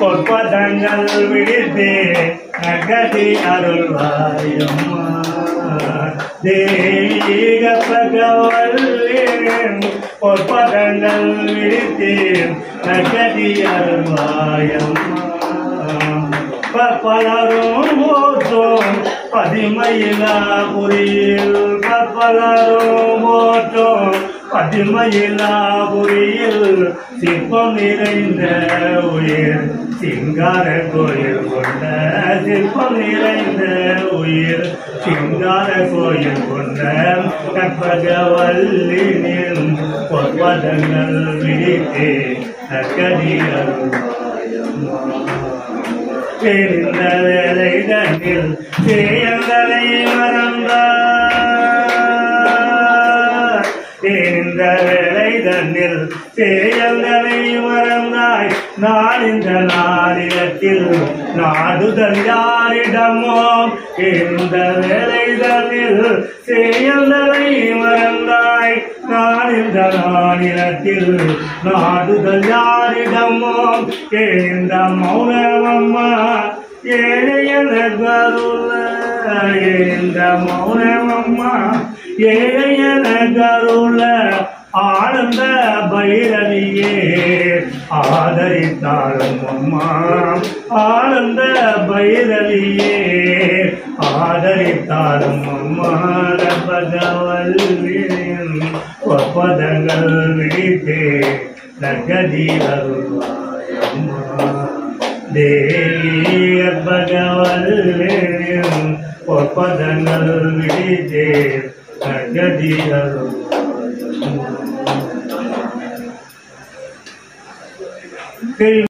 பொற்பதங்கள் விடுத்து நகதி அருள்வாயம்மா தேக பகவல்லே பொற்பதங்கள் விடுத்து நகதி அருள்வாயம்மா பற்பலரும் போற்றும் பதிமயிலாபுரியில் பற்பலரும் போற்றும் பதிமயிலாபுரியில் சிற்பம் நிறைந்த உயிர் சிங்கார கோயில் கொண்ட சிற்பம் நிறைந்த உயிர் சிங்கார கோயில் கொண்ட கற்பகவல்லினின் பொற்பதங்கள் விழித்து நக்கடி தெரிந்த வேலை தன்னில் செய்யங்களை மறந்தார் தெரிந்த வேலை தன்னில் செய்யங்களை மறந்தாய் நான் இந்த நாளிடத்தில் நாடுதல் யாரிடமோ இந்த வேலை தன்னில் செய்யங்களை மறந்தாய் நான் இந்த நாளிடத்தில் நாடுதல் யாரிடமோ இந்த மௌனமம்மா ஏழையன கருள இந்த மௌனமம்மா ஏழையன கருள ஆனந்த பைரவியே ஆதரித்தாளும் அம்மா ஆனந்த பைரவியே ஆதரித்தாளும் அம்மா பகவல்லின் ஒப்பதங்கள் விழித்து நகதி அருள்வாயம்மா தேவிய பகவல்லின் ஒப்பதங்கள் விழித்து நகதி அருள்வாயம்மா